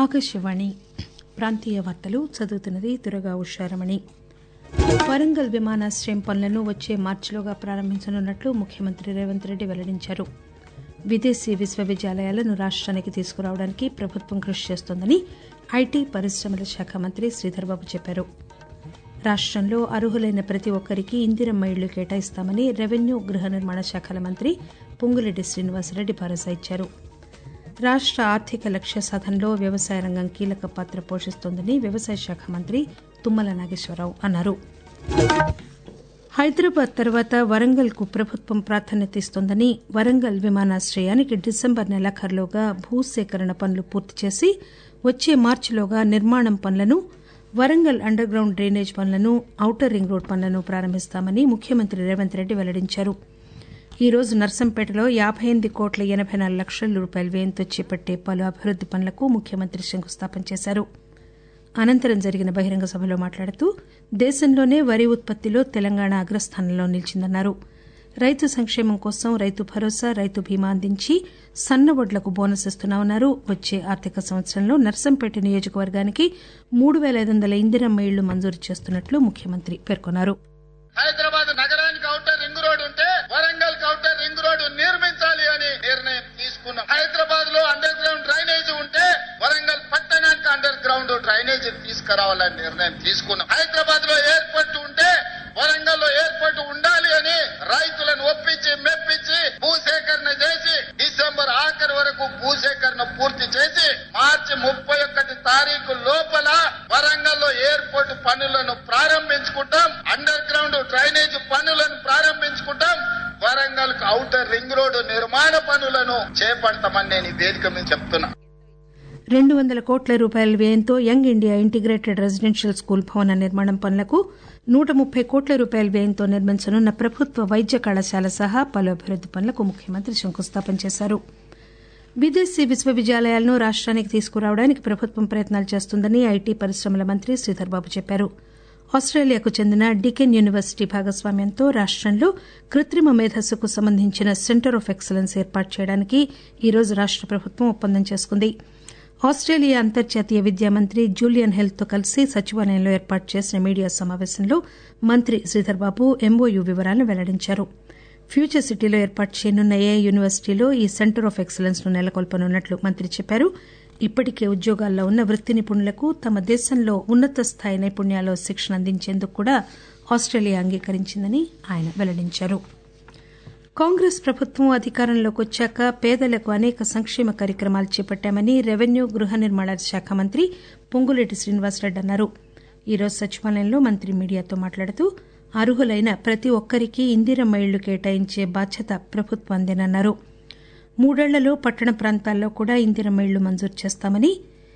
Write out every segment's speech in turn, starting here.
ఆకాశవాణి ప్రాంతీయ వార్తలు చదువుతున్నది దురగా ఉషారమణి వరంగల్ విమానాశ్రయం పనులను వచ్చే మార్చిలోగా ప్రారంభించనున్నట్లు ముఖ్యమంత్రి రేవంత్ రెడ్డి వెల్లడించారు విదేశీ విశ్వవిద్యాలయాలను రాష్ట్రానికి తీసుకురావడానికి ప్రభుత్వం కృషి చేస్తోందని ఐటీ పరిశ్రమల శాఖ మంత్రి శ్రీధర్బాబు చెప్పారు రాష్టంలో అర్హులైన ప్రతి ఒక్కరికి ఇందిరమ్మ ఇళ్లు కేటాయిస్తామని రెవెన్యూ గృహ నిర్మాణ శాఖల మంత్రి పొంగులేటి శ్రీనివాసరెడ్డి భరోసా ఇచ్చారు రాష్ట ఆర్థిక లక్ష్య సాధనలో వ్యవసాయ రంగం కీలక పాత్ర పోషిస్తోందని వ్యవసాయ శాఖ మంత్రి తుమ్మల నాగేశ్వరరావు అన్నారు హైదరాబాద్ తర్వాత వరంగల్ కు ప్రభుత్వం ప్రాధాన్యత ఇస్తోందని వరంగల్ విమానాశ్రయానికి డిసెంబర్ నెలాఖరులోగా భూసేకరణ పనులు పూర్తి చేసి వచ్చే మార్చిలోగా నిర్మాణం పనులను వరంగల్ అండర్ గ్రౌండ్ డ్రైనేజ్ పనులను ఔటర్ రింగ్ రోడ్ పనులను ప్రారంభిస్తామని ముఖ్యమంత్రి రేవంత్ రెడ్డి వెల్లడించారు ఈ రోజు నర్సంపేటలో యాబై ఎనిమిది కోట్ల ఎనబై నాలుగు లక్షల రూపాయల వ్యయంతో చేపట్టే పలు అభివృద్ది పనులకు ముఖ్యమంత్రి శంకుస్థాపన చేశారు అనంతరం జరిగిన బహిరంగ సభలో మాట్లాడుతూ దేశంలోనే వరి ఉత్పత్తిలో తెలంగాణ అగ్రస్థానంలో నిలిచిందన్నారు రైతు సంక్షేమం కోసం రైతు భరోసా రైతు బీమా అందించి సన్న వడ్లకు బోనస్ ఇస్తున్నామన్నారు వచ్చే ఆర్థిక సంవత్సరంలో నర్సంపేట నియోజకవర్గానికి మూడు పేల ఐదు వందల ఇందిరమ్మ ఇళ్లు మంజూరు చేస్తున్నట్లు ముఖ్యమంత్రి పేర్కొన్నారు హైదరాబాద్ నగరానికి ఔటర్ రింగ్ రోడ్ ఉంటే వరంగల్ ఔటర్ రింగ్ రోడ్ నిర్మించాలి అని నిర్ణయం తీసుకున్నాం హైదరాబాద్ లో అండర్ గ్రౌండ్ డ్రైనేజ్ ఉంటే వరంగల్ పట్టణానికి అండర్ గ్రౌండ్ డ్రైనేజ్ తీసుకురావాలని నిర్ణయం తీసుకున్నాం హైదరాబాద్ లో ఎయిర్పోర్ట్ ఉంటే వరంగల్ లో ఎయిర్పోర్ట్ ఉండాలి అని రైతులను ఒప్పించి మెప్పించి భూసేకరణ చేసి డిసెంబర్ ఆఖరి వరకు భూసేకరణ పూర్తి చేసి మార్చి ముప్పై ఒకటి తారీఖు లోపల వరంగల్ లో ఎయిర్పోర్ట్ పనులను ప్రారంభించుకుంటాం అండర్ గ్రౌండ్ డ్రైనేజ్ పనులను ప్రారంభించుకుంటాం వరంగల్ కు ఔటర్ రింగ్ రోడ్డు నిర్మాణ పనులను చేపడతామని నేను ఈ వేదిక మీద చెప్తున్నా రెండు వందల కోట్ల రూపాయల వ్యయంతో young India integrated residential school భవన నిర్మాణం పనులకు నూట ముప్పై కోట్ల రూపాయల వ్యయంతో నిర్మించనున్న ప్రభుత్వ వైద్య కళాశాల సహా పలు అభివృద్ది పనులకు ముఖ్యమంత్రి శంకుస్థాపన చేశారు విదేశీ విశ్వవిద్యాలయాలను రాష్ట్రానికి తీసుకురావడానికి ప్రభుత్వం ప్రయత్నాలు చేస్తుందని ఐటీ పరిశ్రమల మంత్రి శ్రీధర్బాబు చెప్పారు ఆస్టేలియాకు చెందిన డికెన్ యూనివర్సిటీ భాగస్వామ్యంతో రాష్టంలో కృత్రిమ మేధస్సుకు సంబంధించిన సెంటర్ ఆఫ్ ఎక్సలెన్స్ ఏర్పాటు చేయడానికి ఈ రోజు రాష్ట ప్రభుత్వం ఒప్పందం చేసుకుంది ఆస్టేలియా అంతర్జాతీయ విద్యా మంత్రి జూలియన్ హెల్త్ తో కలిసి సచివాలయంలో ఏర్పాటు చేసిన మీడియా సమావేశంలో మంత్రి శ్రీధర్బాబు ఎంఓయూ వివరాలను వెల్లడించారు ఫ్యూచర్ సిటీలో ఏర్పాటు చేయనున్న ఏఐ యూనివర్సిటీలో ఈ సెంటర్ ఆఫ్ ఎక్సలెన్స్ ను నెలకొల్పనున్నట్లు మంత్రి చెప్పారు ఇప్పటికే ఉద్యోగాల్లో ఉన్న వృత్తి నిపుణులకు తమ దేశంలో ఉన్నత స్థాయి నైపుణ్యాల్లో శిక్షణ అందించేందుకు కూడా ఆస్టేలియా అంగీకరించిందని ఆయన వెల్లడించారు కాంగ్రెస్ ప్రభుత్వం అధికారంలోకి వచ్చాక పేదలకు అనేక సంక్షేమ కార్యక్రమాలు చేపట్టామని రెవెన్యూ గృహ నిర్మాణ శాఖ మంత్రి పొంగులేటి శ్రీనివాసరెడ్డి అన్నారు ఈ రోజు సచివాలయంలో మంత్రి మీడియాతో మాట్లాడుతూ అర్హులైన ప్రతి ఒక్కరికి ఇందిరమ్మ ఇళ్లు కేటాయించే బాధ్యత ప్రభుత్వందేనన్నారు మూడేళ్లలో పట్టణ ప్రాంతాల్లో కూడా ఇందిరమ్మ ఇళ్లు మంజూరు చేస్తామని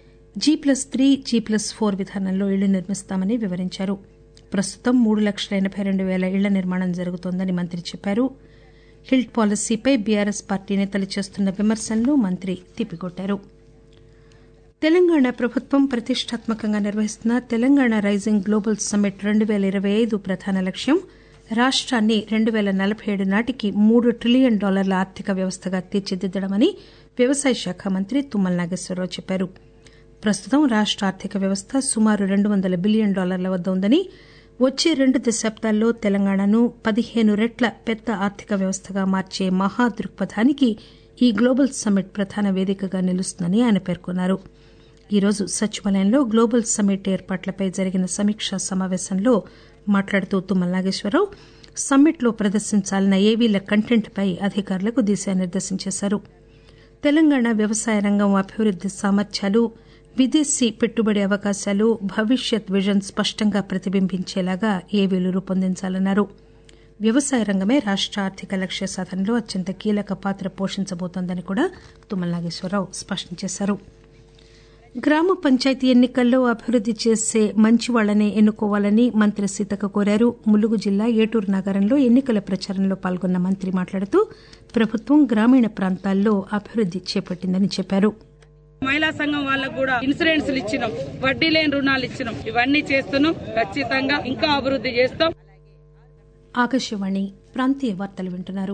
G plus three G plus four విధానంలో ఇళ్లు నిర్మిస్తామని వివరించారు ప్రస్తుతం మూడు లక్షల ఎనబై రెండు పేల ఇళ్ల నిర్మాణం జరుగుతోందని మంత్రి చెప్పారు హిల్ట్ పాలసీపై బీఆర్ఎస్ పార్టీ నేతలు చేస్తున్న విమర్శలను మంత్రి తిప్పికొట్టారు తెలంగాణ ప్రభుత్వం ప్రతిష్టాత్మకంగా నిర్వహిస్తున్న తెలంగాణ రైజింగ్ గ్లోబల్ సమ్మిట్ రెండు పేల ఇరవై ఐదు ప్రధాన లక్ష్యం రాష్ట్రాన్ని రెండు పేల నలబై ఏడు నాటికి మూడు ట్రిలియన్ డాలర్ల ఆర్థిక వ్యవస్థగా తీర్చిదిద్దడమని వ్యవసాయ శాఖ మంత్రి తుమ్మల నాగేశ్వరరావు చెప్పారు ప్రస్తుతం రాష్ట ఆర్థిక వ్యవస్థ సుమారు రెండు వందల బిలియన్ డాలర్ల వద్ద ఉందని వచ్చే రెండు దశాబ్దాల్లో తెలంగాణను పదిహేను రెట్ల పెద్ద ఆర్థిక వ్యవస్థగా మార్చే మహా దృక్పథానికి ఈ గ్లోబల్ సమ్మిట్ ప్రధాన వేదికగా నిలుస్తుందని ఆయన పేర్కొన్నారు ఈరోజు సచివాలయంలో గ్లోబల్ సమ్మిట్ ఏర్పాట్లపై జరిగిన సమీక్షా సమావేశంలో మాట్లాడుతూ తుమ్మల నాగేశ్వరరావు సమ్మిట్లో ప్రదర్శించాలన్న ఏవీల కంటెంట్పై అధికారులకు దిశానిర్దేశం చేశారు తెలంగాణ వ్యవసాయ రంగం అభివృద్ది సామర్థ్యాలు విదేశీ పెట్టుబడి అవకాశాలు భవిష్యత్ విజన్ స్పష్టంగా ప్రతిబింబించేలాగా ఏవీలు రూపొందించాలన్నారు వ్యవసాయ రంగమే రాష్ట ఆర్థిక లక్ష్య సాధనలో అత్యంత కీలక పాత్ర పోషించబోతోందని కూడా తుమ్మల నాగేశ్వరరావు స్పష్టం చేశారు గ్రామ పంచాయతీ ఎన్నికల్లో అభివృద్ది చేసే మంచివాళ్లనే ఎన్నుకోవాలని మంత్రి సీతక్క కోరారు ములుగు జిల్లా ఏటూరు నగరంలో ఎన్నికల ప్రచారంలో పాల్గొన్న మంత్రి మాట్లాడుతూ ప్రభుత్వం గ్రామీణ ప్రాంతాల్లో అభివృద్ది చేపట్టిందని చెప్పారు మహిళా సంఘం వాళ్ళకు కూడా ఇన్సూరెన్స్ ఇచ్చినాం వడ్డీ లేని రుణాలు ఇచ్చినాం ఇవన్నీ చేస్తున్నాం ఖచ్చితంగా ఇంకా అభివృద్ధి చేస్తాం ఆకాశవాణి ప్రాంతీయ వార్తలు వింటున్నారు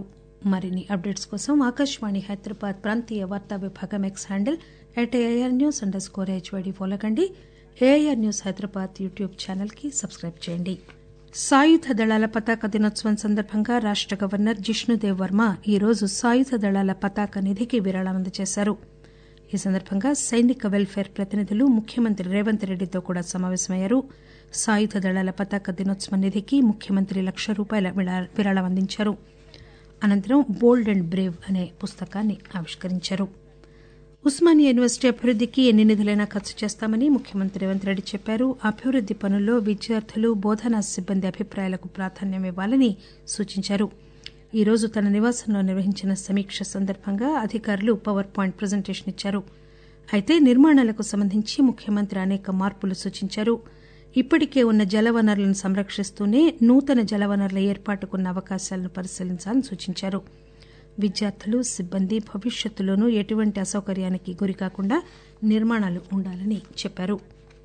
మరిన్ని అప్డేట్స్ కోసం ఆకాశవాణి హైదరాబాద్ ప్రాంతీయ వార్తా విభాగం X handle at AIR news underscore HYD follow కండి AIR news Hyderabad YouTube channel కి సబ్స్క్రైబ్ చేయండి సాయుధ దళాల పతాక దినోత్సవం సందర్భంగా రాష్ట గవర్నర్ జిష్ణుదేవ్ వర్మ ఈరోజు సాయుధ దళాల పతాక నిధికి విరాళం అందజేశారు ఈ సందర్భంగా సైనిక వెల్ఫేర్ ప్రతినిధులు ముఖ్యమంత్రి రేవంత్ రెడ్డితో కూడా సమావేశమయ్యారు సాయుధ దళాల పతాక దినోత్సవ నిధికి ముఖ్యమంత్రి లక్ష రూపాయల విరాళం అందించారు అనంతరం బోల్డ్ అండ్ బ్రేవ్ అనే పుస్తకాన్ని ఆవిష్కరించారు ఉస్మానియా యూనివర్సిటీ అభివృద్దికి ఎన్ని నిధులైనా ఖర్చు చేస్తామని ముఖ్యమంత్రి రేవంత్ రెడ్డి చెప్పారు అభివృద్ది పనుల్లో విద్యార్థులు బోధనా సిబ్బంది అభిప్రాయాలకు ప్రాధాన్యం ఇవ్వాలని సూచించారు ఈ రోజు తన నివాసంలో నిర్వహించిన సమీక్ష సందర్భంగా అధికారులు పవర్ పాయింట్ ప్రజెంటేషన్ ఇచ్చారు అయితే నిర్మాణాలకు సంబంధించి ముఖ్యమంత్రి అనేక మార్పులు సూచించారు ఇప్పటికే ఉన్న జలవనరులను సంరక్షిస్తూనే నూతన జలవనరుల ఏర్పాటుకున్న అవకాశాలను పరిశీలించాలని సూచించారు విద్యార్థులు సిబ్బంది భవిష్యత్తులోనూ ఎటువంటి అసౌకర్యానికి గురికాకుండా నిర్మాణాలు ఉండాలని చెప్పారు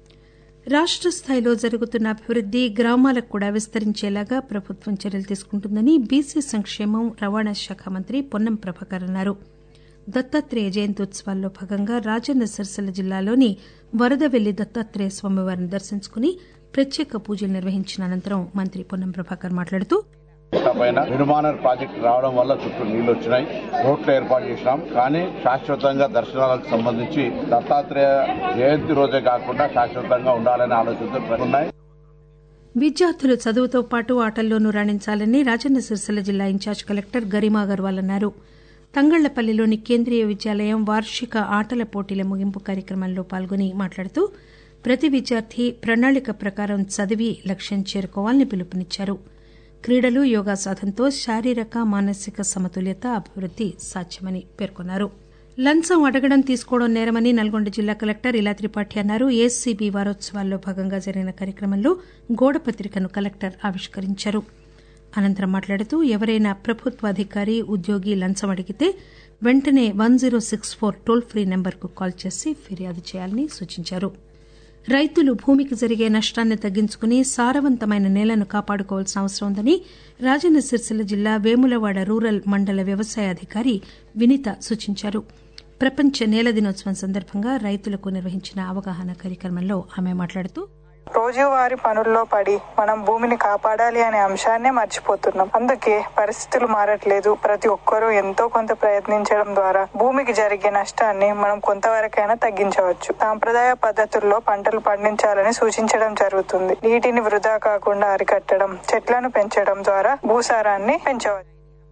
రాష్ట స్థాయిలో జరుగుతున్న అభివృద్ది గ్రామాలకు కూడా విస్తరించేలాగా ప్రభుత్వం చర్యలు తీసుకుంటుందని బీసీ సంక్షేమం రవాణా శాఖ మంత్రి పొన్నం ప్రభాకర్ అన్నారు దత్తాత్రేయ జయంత్యుత్సవాల్లో భాగంగా రాజన్న సిరిసిల్ల జిల్లాలోని వరదవెల్లి దత్తాత్రేయ స్వామివారిని దర్శించుకుని ప్రత్యేక పూజలు నిర్వహించిన అనంతరం మంత్రి పొన్నం ప్రభాకర్ మాట్లాడుతూ పైన నిర్మాణ ప్రాజెక్టు రావడం వల్ల చుట్టూ నీళ్లు వచ్చినాయి రోడ్లు ఏర్పాటు చేసినాం కానీ శాశ్వతంగా దర్శనాలకు సంబంధించి దత్తాత్రేయ జయంతి రోజే కాకుండా శాశ్వతంగా ఉండాలనే ఆలోచనతో ఉన్నాయి విద్యార్థులు చదువుతో పాటు ఆటల్లోనూ రాణించాలని రాజన్న సిరిసిల్ల జిల్లా ఇన్ఛార్జ్ కలెక్టర్ గరిమా అగర్వాల్ అన్నారు తంగళ్లపల్లిలోని కేంద్రీయ విద్యాలయం వార్షిక ఆటల పోటీల ముగింపు కార్యక్రమంలో పాల్గొని మాట్లాడుతూ ప్రతి విద్యార్థి ప్రణాళిక ప్రకారం చదివి లక్ష్యం చేరుకోవాలని పిలుపునిచ్చారు క్రీడలు యోగా సాధనతో శారీరక మానసిక సమతుల్యత అభివృద్ది సాధ్యమని పేర్కొన్నారు లంచం అడగడం తీసుకోవడం నేరమని నల్గొండ జిల్లా కలెక్టర్ ఇలా త్రిపాఠి అన్నారు ఏసీబీ వారోత్సవాల్లో భాగంగా జరిగిన కార్యక్రమంలో గోడ పత్రికను కలెక్టర్ ఆవిష్కరించారు అనంతరం మాట్లాడుతూ ఎవరైనా ప్రభుత్వ అధికారి ఉద్యోగి లంచం అడిగితే వెంటనే one zero six four toll free నెంబర్కు కాల్ చేసి ఫిర్యాదు చేయాలని సూచించారు రైతులు భూమికి జరిగే నష్టాన్ని తగ్గించుకుని సారవంతమైన నేలను కాపాడుకోవాల్సిన అవసరం ఉందని రాజన్న సిరిసిల్ల జిల్లా వేములవాడ రూరల్ మండల వ్యవసాయ అధికారి వినిత సూచించారు ప్రపంచ నేల దినోత్సవం సందర్భంగా రైతులకు నిర్వహించిన అవగాహన కార్యక్రమంలో ఆమె మాట్లాడుతూ రోజువారి పనుల్లో పడి మనం భూమిని కాపాడాలి అనే అంశాన్నే మర్చిపోతున్నాం అందుకే పరిస్థితులు మారట్లేదు ప్రతి ఒక్కరూ ఎంతో కొంత ప్రయత్నించడం ద్వారా భూమికి జరిగే నష్టాన్ని మనం కొంతవరకైనా తగ్గించవచ్చు సాంప్రదాయ పద్ధతుల్లో పంటలు పండించాలని సూచించడం జరుగుతుంది నీటిని వృధా కాకుండా అరికట్టడం చెట్లను పెంచడం ద్వారా భూసారాన్ని పెంచవచ్చు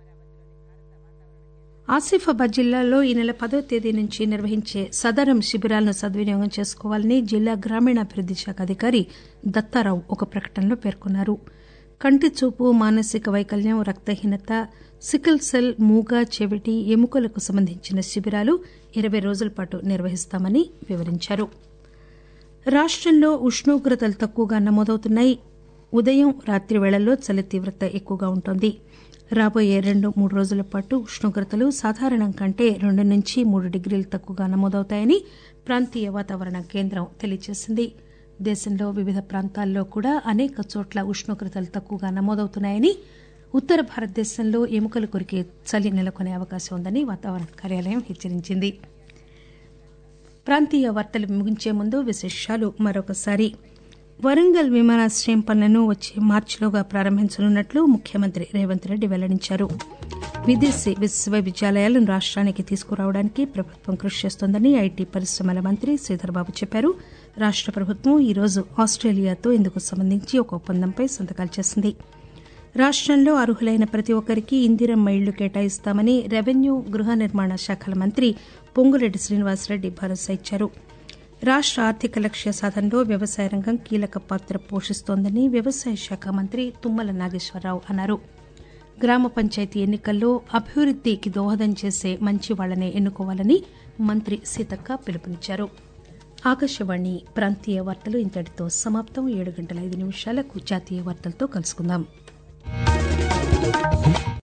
ఆసిఫాబాద్ జిల్లాలో ఈ నెల పదో తేదీ నుంచి నిర్వహించే సదరం శిబిరాలను సద్వినియోగం చేసుకోవాలని జిల్లా గ్రామీణాభివృద్ది శాఖ అధికారి దత్తారావు ఒక ప్రకటనలో పేర్కొన్నారు కంటి చూపు మానసిక వైకల్యం రక్తహీనత సికిల్ సెల్ మూగ చెవిటి ఎముకలకు సంబంధించిన శిబిరాలు ఇరవై రోజుల పాటు నిర్వహిస్తామని వివరించారు రాష్టంలో ఉష్ణోగ్రతలు తక్కువగా నమోదవుతున్నాయి ఉదయం రాత్రి వేళల్లో చలి తీవ్రత ఎక్కువగా ఉంటోంది రాబోయే రెండు మూడు రోజుల పాటు ఉష్ణోగ్రతలు సాధారణం కంటే రెండు నుంచి మూడు డిగ్రీలు తక్కువగా నమోదవుతాయని ప్రాంతీయ వాతావరణ కేంద్రం తెలియజేసింది దేశంలో వివిధ ప్రాంతాల్లో కూడా అనేక చోట్ల ఉష్ణోగ్రతలు తక్కువగా నమోదవుతున్నాయని ఉత్తర భారతదేశంలో ఎముకలు కొరికే చలి నెలకొనే అవకాశం ఉందని వాతావరణ కార్యాలయం హెచ్చరించింది ప్రాంతీయ వార్తలు ముగించే ముందు విశేషాలు మరొకసారి వరంగల్ విమానాశ్రయం పనులను వచ్చే మార్చిలోగా ప్రారంభించనున్నట్లు ముఖ్యమంత్రి రేవంత్ రెడ్డి వెల్లడించారు విదేశీ విశ్వవిద్యాలయాలను రాష్ట్రానికి తీసుకురావడానికి ప్రభుత్వం కృషి చేస్తోందని ఐటీ పరిశ్రమల మంత్రి శ్రీధర్బాబు చెప్పారు రాష్ట ప్రభుత్వం ఈరోజు ఆస్ట్రేలియాతో ఇందుకు సంబంధించి ఒక ఒప్పందంపై సంతకాలు చేసింది రాష్టంలో అర్హులైన ప్రతి ఒక్కరికి ఇందిరమ్మ ఇళ్లు కేటాయిస్తామని రెవెన్యూ గృహ నిర్మాణ శాఖల మంత్రి పొంగురెడ్డి శ్రీనివాసరెడ్డి భరోసా ఇచ్చారు రాష్ట ఆర్థిక లక్ష్య సాధనలో వ్యవసాయ రంగం కీలక పాత్ర పోషిస్తోందని వ్యవసాయ శాఖ మంత్రి తుమ్మల నాగేశ్వరరావు అన్నారు గ్రామ పంచాయతీ ఎన్నికల్లో అభివృద్దికి దోహదం చేసే మంచి వాళ్లనే ఎన్నుకోవాలని మంత్రి సీతక్క పిలుపునిచ్చారు ఆకాశవాణి ప్రాంతీయ వార్తలు ఇంతటితో సమాప్తం ఏడు గంటల ఐదు నిమిషాలకు జాతీయ వార్తలతో కలుసుకుందాం